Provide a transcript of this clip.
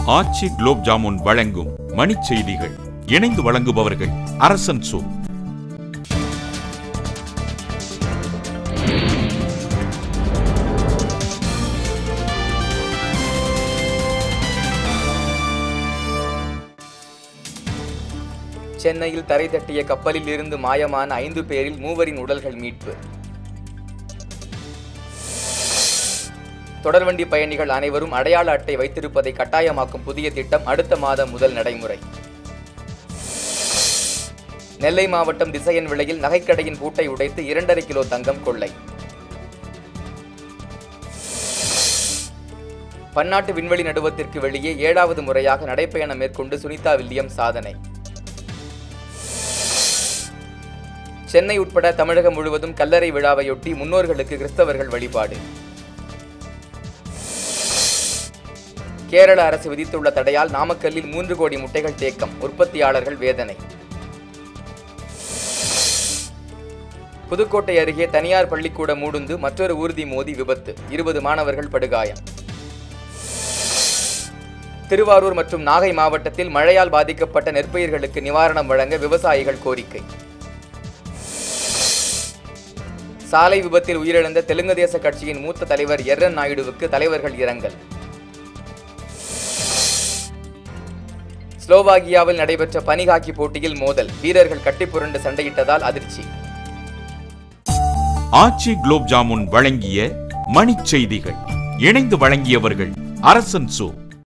ஆச்சி குலோப் ஜாமுன் வழங்கும் மணிச் செய்திகள் இணைந்து வழங்குபவர்கள் அரசன் சோ சென்னையில் தரை தட்டிய கப்பலில் இருந்து மாயமான ஐந்து பேரில் மூவரின் உடல்கள் மீட்பு தொடர்வண்டி பயணிகள் அனைவரும் அடையாள அட்டை வைத்திருப்பதை கட்டாயமாக்கும் புதிய திட்டம் அடுத்த மாதம் முதல் நடைமுறை நெல்லை மாவட்டம் திசையன் விலையில் நகைக்கடையின் பூட்டை உடைத்து இரண்டரை கிலோ தங்கம் கொள்ளை பன்னாட்டு விண்வெளி நடுவத்திற்கு வெளியே ஏழாவது முறையாக நடைப்பயணம் மேற்கொண்டு சுனிதா வில்லியம் சாதனை சென்னை உட்பட தமிழகம் முழுவதும் கல்லறை விழாவையொட்டி முன்னோர்களுக்கு கிறிஸ்தவர்கள் வழிபாடு கேரள அரசு விதித்துள்ள தடையால் நாமக்கல்லில் மூன்று கோடி முட்டைகள் தேக்கம் உற்பத்தியாளர்கள் வேதனை புதுக்கோட்டை அருகே தனியார் பள்ளிக்கூட மூடுந்து மற்றொரு ஊர்தி மோதி விபத்து இருபது மாணவர்கள் படுகாயம் திருவாரூர் மற்றும் நாகை மாவட்டத்தில் மழையால் பாதிக்கப்பட்ட நெற்பயிர்களுக்கு நிவாரணம் வழங்க விவசாயிகள் கோரிக்கை சாலை விபத்தில் உயிரிழந்த தெலுங்கு தேச கட்சியின் மூத்த தலைவர் எர்ரன் நாயுடுவுக்கு தலைவர்கள் இரங்கல் ஸ்லோவாகியாவில் நடைபெற்ற பனி ஹாக்கி போட்டியில் மோதல் வீரர்கள் கட்டிப்புரண்டு சண்டையிட்டதால் அதிர்ச்சி ஆச்சி குலோப் ஜாமுன் வழங்கிய மணிச் செய்திகள் இணைந்து வழங்கியவர்கள் அரசன் சோ